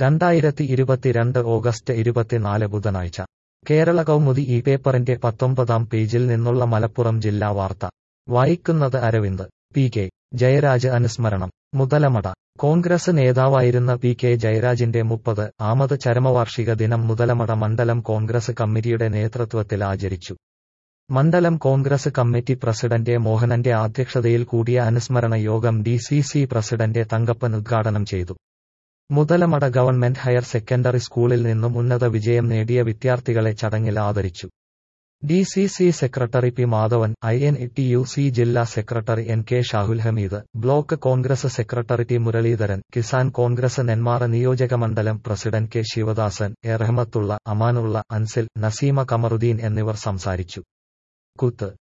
രണ്ടായിരത്തി ഇരുപത്തിരണ്ട് ഓഗസ്റ്റ് ഇരുപത്തിനാല് ബുധനാഴ്ച കേരള കൗമുദി ഈ പേപ്പറിന്റെ പത്തൊമ്പതാം പേജിൽ നിന്നുള്ള മലപ്പുറം ജില്ലാ വാർത്ത വായിക്കുന്നത് അരവിന്ദ് പി കെ ജയരാജ് അനുസ്മരണം മുതലമട കോൺഗ്രസ് നേതാവായിരുന്ന പി കെ ജയരാജിന്റെ മുപ്പത് ആമത് ചരമവാർഷിക ദിനം മുതലമട മണ്ഡലം കോൺഗ്രസ് കമ്മിറ്റിയുടെ നേതൃത്വത്തിൽ ആചരിച്ചു മണ്ഡലം കോൺഗ്രസ് കമ്മിറ്റി പ്രസിഡന്റ് മോഹനന്റെ അധ്യക്ഷതയിൽ കൂടിയ അനുസ്മരണ യോഗം D C C president Thankappan ഉദ്ഘാടനം ചെയ്തു മുതലമട ഗവൺമെന്റ് ഹയർ സെക്കൻഡറി സ്കൂളിൽ നിന്നും ഉന്നത വിജയം നേടിയ വിദ്യാർത്ഥികളെ ചടങ്ങിൽ ആദരിച്ചു D C C secretary P Madhavan I N T U C ജില്ലാ secretary N K Shahul Hameed block Congress secretary T Muraleedharan Kisan Congress Nenmara നിയോജകമണ്ഡലം president K Sivadasan A Rahmathulla Amanulla Ansil Naseema Kamaruddeen എന്നിവർ സംസാരിച്ചു കുത്ത്